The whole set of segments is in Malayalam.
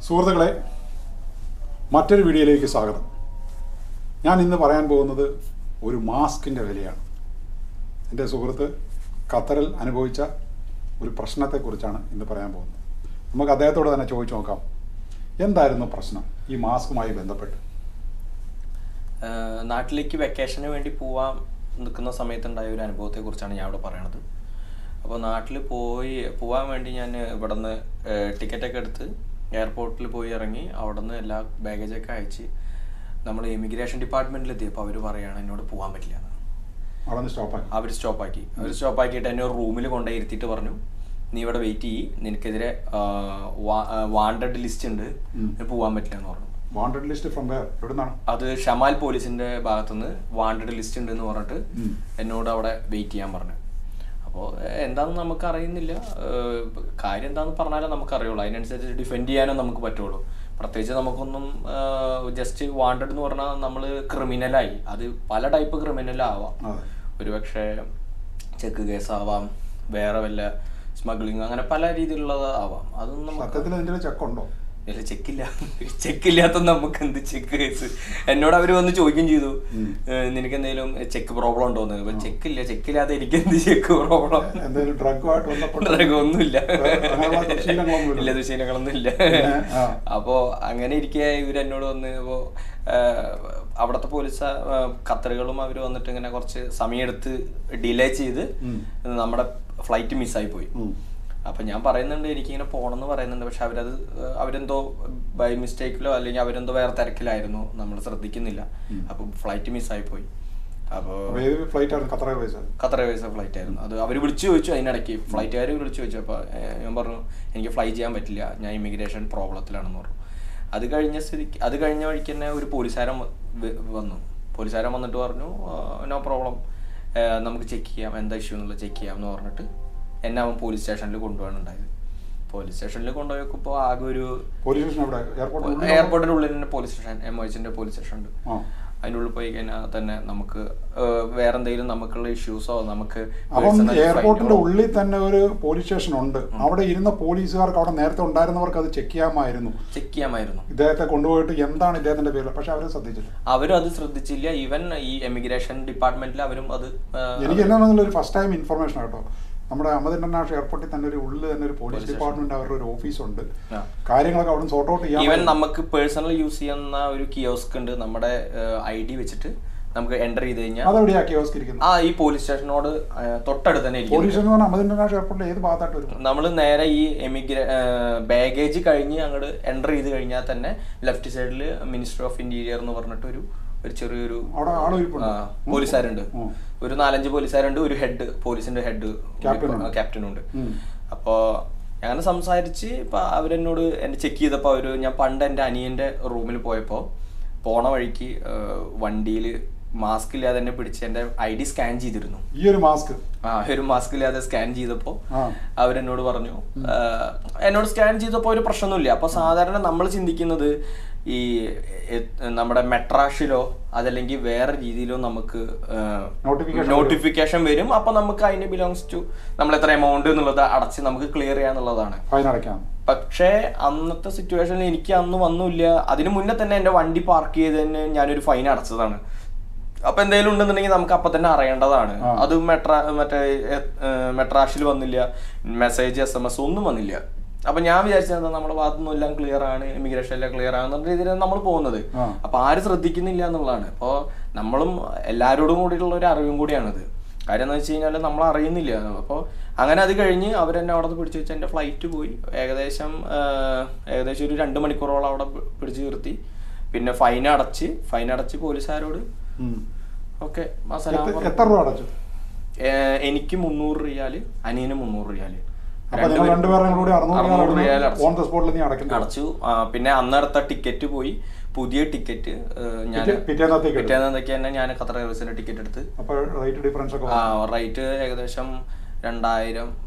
സുഹൃത്തുക്കളെ മറ്റൊരു വീഡിയോയിലേക്ക് സ്വാഗതം ഞാൻ ഇന്ന് പറയാൻ പോകുന്നത് ഒരു മാസ്കിൻ്റെ വിലയാണ് എൻ്റെ സുഹൃത്ത് ഖത്തറിൽ അനുഭവിച്ച ഒരു പ്രശ്നത്തെക്കുറിച്ചാണ് ഇന്ന് പറയാൻ പോകുന്നത് നമുക്ക് അദ്ദേഹത്തോട് തന്നെ ചോദിച്ചു നോക്കാം എന്തായിരുന്നു പ്രശ്നം ഈ മാസ്കുമായി ബന്ധപ്പെട്ട് ഏഹ് നാട്ടിലേക്ക് വെക്കേഷന് വേണ്ടി പോവാൻ നിൽക്കുന്ന സമയത്തുണ്ടായ ഒരു അനുഭവത്തെ കുറിച്ചാണ് ഞാൻ ഇവിടെ പറയണത് അപ്പോൾ നാട്ടിൽ പോയി പോവാൻ വേണ്ടി ഞാൻ ഇവിടെ നിന്ന് ടിക്കറ്റൊക്കെ എടുത്ത് എയർപോർട്ടിൽ പോയി ഇറങ്ങി അവിടെ നിന്ന് എല്ലാ ബാഗേജൊക്കെ അയച്ച് നമ്മൾ ഇമിഗ്രേഷൻ ഡിപ്പാർട്ട്മെൻറ്റിൽ എത്തിയപ്പോൾ അവർ പറയുകയാണ് എന്നോട് പോകാൻ പറ്റില്ല എന്ന് അവിടെ നിന്ന് സ്റ്റോപ്പാക്കി അവർ സ്റ്റോപ്പാക്കി അവർ സ്റ്റോപ്പാക്കിയിട്ട് എന്നെ ഒരു റൂമിൽ കൊണ്ടുപോയി ഇരുത്തിയിട്ട് പറഞ്ഞു നീ ഇവിടെ വെയിറ്റ് ചെയ്യ് നിനക്കെതിരെ വാണ്ടഡ് ലിസ്റ്റ് ഉണ്ട് ഉം. നിനക്ക് പോകാൻ പറ്റില്ല എന്ന് പറഞ്ഞു വാണ്ടഡ് ലിസ്റ്റ് ഫ്രം വേർ എവിടുന്നാണ് അത് ഷമാൽ പോലീസിന്റെ ഭാഗത്തുനിന്ന് വാണ്ടഡ് ലിസ്റ്റ് ഉണ്ട് എന്ന് പറഞ്ഞിട്ട് ഉം. എന്നോട് അവിടെ വെയിറ്റ് ചെയ്യാൻ പറഞ്ഞു അപ്പോൾ എന്താണെന്ന് നമുക്ക് അറിയുന്നില്ല ഏഹ് കാര്യം എന്താണെന്ന് പറഞ്ഞാലേ നമുക്ക് അറിയുള്ളൂ അതിനനുസരിച്ച് ഡിഫെൻഡ് ചെയ്യാനേ നമുക്ക് പറ്റുള്ളൂ പ്രത്യേകിച്ച് നമുക്കൊന്നും ജസ്റ്റ് വാണ്ടഡ് എന്ന് പറഞ്ഞാൽ നമ്മൾ ക്രിമിനലായി അത് പല ടൈപ്പ് ക്രിമിനൽ ആവാം അതെ ഒരുപക്ഷെ ചെക്ക് കേസ് ആവാം വേറെ വല്ല സ്മഗ്ലിങ് അങ്ങനെ പല രീതിയിലുള്ളത് ആവാം അതൊന്നും നമുക്ക് സത്യത്തിൽ അതിൻ്റെ ചെക്കുണ്ടോ ഇല്ല ചെക്കില്ല ചെക്കില്ലാത്ത നമുക്ക് എന്ത് ചെക്ക് കേസ് എന്നോട് അവര് വന്ന് ചോദിക്കുകയും ചെയ്തു ഉം. ഏഹ് നിനക്ക് എന്തെങ്കിലും ചെക്ക് പ്രോബ്ലം ഉണ്ടോ എന്ന് അപ്പൊ ചെക്കില്ല ചെക്കില്ലാതെ എനിക്ക് എന്ത് ചെക്ക് പ്രോബ്ലം എന്തെങ്കിലും ഡ്രഗുമായിട്ട് ബന്ധപ്പെട്ട് ഒന്നുമില്ല വേറെ അങ്ങനെയുള്ള ദുശ്ശീലങ്ങളൊന്നുമില്ല. ഇല്ല ദുശീലങ്ങളൊന്നും ഇല്ല പിന്നെ, ആ. അപ്പോ അങ്ങനെ ഇരിക്കെ ഇവര് എന്നോട് വന്ന് ഇപ്പോ അവിടുത്തെ പോലീസ് ആ, ഖത്തറുകളും അവർ വന്നിട്ട് ഇങ്ങനെ കുറച്ച് സമയമെടുത്ത് ഡിലേ ചെയ്ത് ഉം. നമ്മുടെ ഫ്ലൈറ്റ് മിസ്സായി പോയി ഉം. അപ്പൊ ഞാൻ പറയുന്നുണ്ട് എനിക്കിങ്ങനെ പോകണമെന്ന് പറയുന്നുണ്ട് പക്ഷെ അവരത് ഏഹ് അവരെന്തോ ബൈ മിസ്റ്റേക്കിലോ അല്ലെങ്കിൽ അവരെന്തോ വേറെ തിരക്കിലായിരുന്നു നമ്മൾ ശ്രദ്ധിക്കുന്നില്ല ഉം. അപ്പൊ ഫ്ലൈറ്റ് മിസ്സായി പോയി അപ്പോൾ അപ്പോൾ ഏത് ഫ്ലൈറ്റ് ആയിരുന്നു Qatar Airways Qatar Airways flight ആയിരുന്നു അത് അവർ വിളിച്ചു ചോദിച്ചു അതിനിടയ്ക്ക് ഫ്ലൈറ്റുകാർ വിളിച്ചു ചോദിച്ചു അപ്പോൾ ഞാൻ പറഞ്ഞു എനിക്ക് ഫ്ലൈ ചെയ്യാൻ പറ്റില്ല ഞാൻ ഇമിഗ്രേഷൻ പ്രോബ്ലത്തിലാണെന്ന് പറഞ്ഞു അത് കഴിഞ്ഞ സ്ഥിതിക്ക് അത് കഴിഞ്ഞ വഴിക്ക് തന്നെ ഒരു പോലീസുകാരൻ വ- വ- വന്നു പോലീസുകാരൻ വന്നിട്ട് പറഞ്ഞു നോ പ്രോബ്ലം നമുക്ക് ചെക്ക് ചെയ്യാം എന്താ ഇഷ്യൂ എന്നുള്ളത് ചെക്ക് ചെയ്യാം എന്ന് പറഞ്ഞിട്ട് എന്നെ അവൻ പോലീസ് സ്റ്റേഷനിൽ കൊണ്ടുപോകാനുണ്ടായത് പോലീസ് സ്റ്റേഷനിൽ കൊണ്ടുപോയി നോക്കുമ്പോൾ ആകെ ഒരു പോലീസ് സ്റ്റേഷൻ എവിടെ എയർപോർട്ട് എയർപോർട്ടിന്റെ ഉള്ളിൽ തന്നെ പോലീസ് സ്റ്റേഷൻ എം ഒച്ചിന്റെ പോലീസ് സ്റ്റേഷൻ ഉണ്ട് ആ അതിൻ്റെ ഉള്ളിൽ പോയി കഴിഞ്ഞാൽ തന്നെ നമുക്ക് ഏഹ്, വേറെ എന്തെങ്കിലും നമുക്കുള്ള ഇഷ്യൂസോ നമുക്ക് അപ്പം personal എയർപോർട്ടിന്റെ fight ഓ- ഉള്ളിൽ തന്നെ ഒരു പോലീസ് സ്റ്റേഷൻ ഉണ്ട് അവിടെ ഇരുന്ന പോലീസുകാർക്ക് അവിടെ നേരത്തെ ഉണ്ടായിരുന്നവർക്ക് അത് ചെക്ക് ചെയ്യാമായിരുന്നു ചെക്ക് ചെയ്യാമായിരുന്നു ഇദ്ദേഹത്തെ കൊണ്ടുപോയിട്ട് എന്താണ് ഇദ്ദേഹത്തിന്റെ പേര് പക്ഷെ അവരെ ശ്രദ്ധിച്ചില്ല അവരും അത് ശ്രദ്ധിച്ചില്ല ഈവൻ ഈ എമിഗ്രേഷൻ ഡിപ്പാർട്ട്മെന്റിൽ അവരും അത് ഏഹ്, എനിക്ക് എന്താണെന്നുള്ള ഒരു ഫസ്റ്റ് ടൈം ഇൻഫർമേഷൻ കേട്ടോ നമ്മുടെ അഹമ്മദ് ഇന്റർനാഷണൽ എയർപോർട്ടിൽ തന്നെ ഒരു ഉള്ളിൽ തന്നെ ഒരു പോലീസ് Police ഡിപ്പാർട്ട്മെന്റ് അവരുടെ ഒരു ഓഫീസ് ഉണ്ട് ആ. കാര്യങ്ങളൊക്കെ അവിടെ സോർട്ട് ഔട്ട് ഈവൻ ചെയ്യാൻ നമുക്ക് പേഴ്സണൽ യൂസ് ചെയ്യുന്ന ഒരു കിയോസ്ക് ഉണ്ട് നമ്മുടെ ഐ ഡി വെച്ചിട്ട് നമുക്ക് എൻ്റർ ചെയ്ത് കഴിഞ്ഞാൽ അതെവിടെയാ കിയോസ്ക് ഇരിക്കുന്നത് ആ ഈ പോലീസ് സ്റ്റേഷനോട് ഏഹ്, തൊട്ടടുത്ത് തന്നെ പോലീസ് ഇരിക്കും സ്റ്റേഷൻ എന്ന് പറഞ്ഞാൽ അഹമ്മദ് ഇന്റർനാഷണൽ എയർപോർട്ടിൽ ഏത് ഭാഗത്തായിട്ട് വരും നമ്മൾ നേരെ ഈ എമിഗ്രേ ബാഗേജ് കഴിഞ്ഞ് അങ്ങോട്ട് എൻ്റർ ചെയ്ത് കഴിഞ്ഞാൽ തന്നെ ലെഫ്റ്റ് സൈഡിൽ മിനിസ്റ്റർ ഓഫ് ഇന്റീരിയർ എന്ന് പറഞ്ഞിട്ട് ഒരു ഒരു ചെറിയൊരു അവിടെ ആള് ഇരിപ്പുണ്ട്. ആ, പോലീസുകാരുണ്ട് ഉം. ഒരു നാലഞ്ച് പോലീസുകാരുണ്ട് ഒരു ഹെഡ് പോലീസിന്റെ ഹെഡ് Captain ഉണ്ട്. ക്യാപ്റ്റനും ഉണ്ട് ഉം. അപ്പോ അങ്ങനെ സംസാരിച്ച് ഇപ്പൊ അവരെന്നോട് എന്നെ ചെക്ക് ചെയ്തപ്പോൾ അവര് ഞാൻ പണ്ട് എൻ്റെ അനിയന്റെ റൂമിൽ പോയപ്പോൾ പോണ വഴിക്ക് വണ്ടിയിൽ മാസ്ക് ഇല്ലാതെ എന്നെ പിടിച്ച് എൻ്റെ ഐ ഡി സ്കാൻ ചെയ്തിരുന്നു ഈ ഒരു മാസ്ക് ആ ഒരു മാസ്ക് ഇല്ലാതെ സ്കാൻ ചെയ്തപ്പോൾ ആ അവരെന്നോട് പറഞ്ഞു ആ, എന്നോട് സ്കാൻ ചെയ്തപ്പോൾ ഒരു പ്രശ്നമൊന്നുമില്ല അപ്പോൾ സാധാരണ നമ്മൾ ചിന്തിക്കുന്നത് ഈ എ- നമ്മുടെ മെട്രാഷിലോ അതല്ലെങ്കിൽ വേറെ രീതിയിലോ നമുക്ക് Notification നോട്ടിഫിക്കേഷൻ വരും അപ്പോൾ നമുക്ക് അതിന് ബിലോങ്സ് ടു നമ്മൾ എത്ര എമൗണ്ട് എന്നുള്ളത് അടച്ച് നമുക്ക് ക്ലിയർ ചെയ്യാന്നുള്ളതാണ് ഫൈൻ അടയ്ക്കാം പക്ഷേ അന്നത്തെ സിറ്റുവേഷനിൽ എനിക്ക് അന്ന് വന്നില്ല അതിന് മുന്നേ തന്നെ എൻ്റെ വണ്ടി പാർക്ക് ചെയ്തതിന് ഞാനൊരു ഫൈൻ അടച്ചതാണ് അപ്പൊ എന്തെങ്കിലും ഉണ്ടെന്നുണ്ടെങ്കിൽ നമുക്ക് അപ്പൊ തന്നെ അറിയേണ്ടതാണ് ആ. അത് മെട്രാ മറ്റേ മെട്രാഷിൽ വന്നില്ല മെസ്സേജ് എസ് എം എസ് ഒന്നും വന്നില്ല അപ്പൊ ഞാൻ വിചാരിച്ചത് നമ്മുടെ ഭാഗത്തുനിന്നും എല്ലാം ക്ലിയർ ആണ് ഇമിഗ്രേഷൻ എല്ലാം ക്ലിയർ ആണെന്ന രീതിയിലാണ് നമ്മൾ പോകുന്നത് ആ. അപ്പൊ ആരും ശ്രദ്ധിക്കുന്നില്ല എന്നുള്ളതാണ് അപ്പോൾ നമ്മളും എല്ലാവരോടും കൂടിയുള്ള ഒരു അറിവും കൂടിയാണിത് കാര്യം എന്ന് വെച്ച് കഴിഞ്ഞാൽ നമ്മൾ അറിയുന്നില്ല അപ്പോൾ അങ്ങനെ അത് കഴിഞ്ഞ് അവരെന്നെ അവിടെ നിന്ന് പിടിച്ച് വെച്ച് എൻ്റെ ഫ്ലൈറ്റ് പോയി ഏകദേശം ആ, ഏകദേശം ഒരു രണ്ട് മണിക്കൂറോളം അവിടെ പി- പിടിച്ച് നിർത്തി പിന്നെ ഫൈൻ അടച്ച് ഫൈൻ അടച്ച് പോലീസുകാരോട് ഉം. ഓക്കെ എത്ര- എത്ര രൂപ അടച്ചു എനിക്ക് മുന്നൂറ് റിയാല് അനിയന് മുന്നൂറ് റിയാല് അപ്പൊ നിങ്ങൾ രണ്ടുപേരും കൂടി അറുന്നൂറ് റിയാൽ അറുന്നൂറ് ഓൺ ദ സ്പോട്ടിൽ നീ അടയ്ക്കുന്നു അടച്ചു ആ, പിന്നെ അന്നെടുത്ത ടിക്കറ്റ് പോയി പുതിയ ടിക്കറ്റ് ഞാൻ പിറ്റേ- പിറ്റേന്നത്തേക്ക് എടുത്തു. പിറ്റേന്നത്തേക്ക് തന്നെ ഞാൻ ഖത്തർ എയർവേസിന്റെ ടിക്കറ്റ് എടുത്ത് അപ്പൊ റേറ്റ് ഡിഫറൻസ് ഒക്കെ ആ വന്നു. റേറ്റ് ഏകദേശം രണ്ടായിരം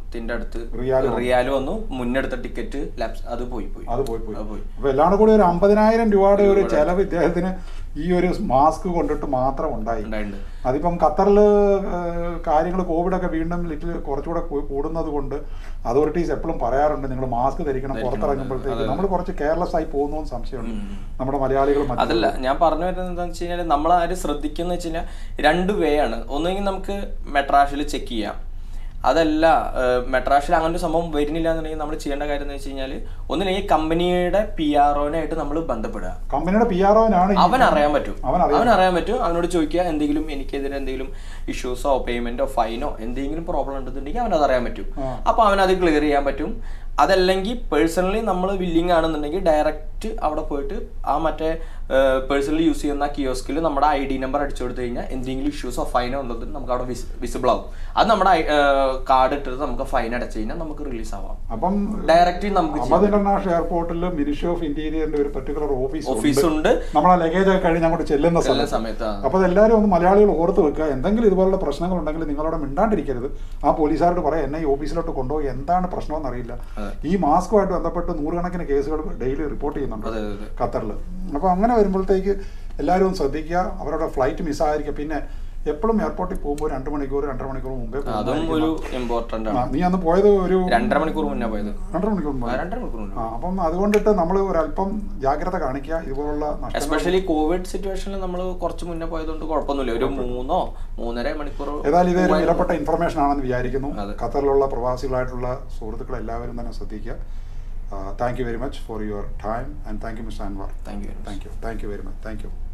ലക്ഷത്തിന്റെ അടുത്ത് റിയാല് വന്നു. റിയാല് വന്നു മുന്നെടുത്ത ടിക്കറ്റ് ലാപ്സ് അത് പോയി പോയി അത് പോയി പോയി അത് പോയി അപ്പൊ എല്ലാം കൂടി ഒരു അമ്പതിനായിരം രൂപയുടെ ഒരു ചെലവ് ഇദ്ദേഹത്തിന് ഈ ഒരു മാസ്ക് കൊണ്ടിട്ട് മാത്രം ഉണ്ടായി ഉണ്ടായിട്ടുണ്ട് അതിപ്പം ഖത്തറിൽ കാര്യങ്ങൾ കോവിഡൊക്കെ വീണ്ടും ലിറ്റിൽ കുറച്ചുകൂടെ കൂ- കൂടുന്നത് കൊണ്ട് അതോറിറ്റീസ് എപ്പോഴും പറയാറുണ്ട് നിങ്ങൾ മാസ്ക് ധരിക്കണം പുറത്തിറങ്ങുമ്പോഴത്തേക്ക് നമ്മൾ കുറച്ച് കെയർലെസ് ആയി പോകുന്നു എന്ന് സംശയമുണ്ട് നമ്മുടെ മലയാളികൾ മറ്റു അതല്ല ഞാൻ പറഞ്ഞു വരുന്നത് എന്താണെന്ന് വെച്ച് കഴിഞ്ഞാൽ നമ്മൾ ആരും ശ്രദ്ധിക്കുന്ന വെച്ച് കഴിഞ്ഞാൽ രണ്ട് വേ ആണ് ഒന്നെങ്കിൽ നമുക്ക് മെട്രാഷിൽ ചെക്ക് ചെയ്യാം അതല്ല മെട്രാഷിൽ അങ്ങനെ ഒരു സംഭവം വരുന്നില്ല എന്നുണ്ടെങ്കിൽ നമ്മൾ ചെയ്യേണ്ട കാര്യം എന്ന് വെച്ച് കഴിഞ്ഞാൽ ഒന്നില്ലെങ്കിൽ കമ്പനിയുടെ പി ആർ ഒനായിട്ട് നമ്മൾ ബന്ധപ്പെടുക കമ്പനിയുടെ പി ആർ ഒനാണ് അവൻ അറിയാൻ പറ്റും അവൻ അറിയാം. അവൻ അറിയാൻ പറ്റും അവനോട് ചോദിക്കുക എന്തെങ്കിലും എനിക്കെതിരെ എന്തെങ്കിലും ഇഷ്യൂസോ പേയ്മെന്റോ ഫൈനോ എന്തെങ്കിലും പ്രോബ്ലം ഉണ്ടെന്നുണ്ടെങ്കിൽ അവൻ അത് അറിയാൻ പറ്റും ആ. അപ്പൊ അവൻ അത് ക്ലിയർ ചെയ്യാൻ പറ്റും അതല്ലെങ്കിൽ പേഴ്സണലി നമ്മൾ വില്ലിങ് ആണെന്നുണ്ടെങ്കിൽ ഡയറക്റ്റ് അവിടെ പോയിട്ട് ആ മറ്റേ പേഴ്സണലി യൂസ് ചെയ്യുന്ന കിയോസ്കിൽ നമ്മുടെ ഐ ഡി നമ്പർ അടിച്ചു കൊടുത്തു കഴിഞ്ഞാൽ എന്തെങ്കിലും ഇഷ്യൂസോ ഫൈനോ ഉള്ളത് നമുക്ക് അവിടെ വിസിബിൾ ആവും അത് നമ്മുടെ കാർഡ് ഇട്ടിട്ട് നമുക്ക് ഫൈൻ അടച്ചു കഴിഞ്ഞാൽ നമുക്ക് റിലീസ് ആവാം അപ്പം ഡയറക്റ്റ് നമുക്ക് ചെയ്യാം. അഹമ്മദ് ഇന്റർനാഷണൽ എയർപോർട്ടിൽ മിനിസ്ട്രി ഓഫ് ഇന്റീരിയറിന്റെ ഒരു പെർട്ടിക്കുലർ ഓഫീസ് ഓഫീസ് ഉണ്ട് നമ്മളെ ലഗേജ് ഒക്കെ കഴിഞ്ഞ് അങ്ങോട്ട് ചെല്ലുന്ന എല്ലാ സമയത്ത് സമയത്ത് ആ. അപ്പോൾ അതെല്ലാവരും ഒന്ന് മലയാളികൾ ഓർത്ത് വെക്കുക എന്തെങ്കിലും ഇതുപോലുള്ള പ്രശ്നങ്ങൾ ഉണ്ടെങ്കിൽ നിങ്ങളവിടെ മിണ്ടാണ്ടിരിക്കരുത് ആ പോലീസുകാരോട് പറയാം എന്നെ ഈ ഓഫീസിലോട്ട് കൊണ്ടുപോയി എന്താണ് പ്രശ്നമെന്ന് അറിയില്ല അതെ. ഈ മാസ്കുമായിട്ട് ബന്ധപ്പെട്ട് നൂറുകണക്കിന് കേസുകൾ ഡെയിലി റിപ്പോർട്ട് ചെയ്യുന്നുണ്ട് അതെ, അതെ. ഖത്തറിൽ അപ്പോൾ അങ്ങനെ വരുമ്പോഴത്തേക്ക് എല്ലാവരും ഒന്ന് ശ്രദ്ധിക്കുക അവരുടെ ഫ്ലൈറ്റ് മിസ്സായിരിക്കുക പിന്നെ എപ്പോഴും എയർപോർട്ടിൽ പോകുമ്പോൾ രണ്ട് മണിക്കൂർ രണ്ടര മണിക്കൂർ മുമ്പേ അതും പോകുന്നതായിരിക്കും ഒരു ഇമ്പോർട്ടന്റ് ആ, ആണ് നീ അന്ന് പോയത് ഒരു രണ്ടര മണിക്കൂർ മുന്നേ പോയത് രണ്ടര മണിക്കൂർ മുമ്പ് ആ, രണ്ടര മണിക്കൂർ മുന്നേ ആ അപ്പം അതുകൊണ്ടിട്ട് നമ്മൾ ഒരല്പം ജാഗ്രത കാണിക്കുക ഇതുപോലുള്ള നഷ്ടങ്ങൾ എസ്പെഷ്യലി കോവിഡ് സിറ്റുവേഷനിൽ നമ്മൾ കുറച്ച് മുന്നേ പോയതുകൊണ്ട് കുഴപ്പമൊന്നുമില്ല ഒരു മൂന്നോ മൂന്നര മണിക്കൂർ ഏതായാലും ഇതൊരു വിലപ്പെട്ട ഇൻഫർമേഷൻ ആണെന്ന് വിചാരിക്കുന്നു അതെ. ഖത്തറിലുള്ള പ്രവാസികളായിട്ടുള്ള സുഹൃത്തുക്കൾ എല്ലാവരും തന്നെ ശ്രദ്ധിക്കുക thank you very much for your time and thank you mister Anwar thank you thank you thank you very much thank U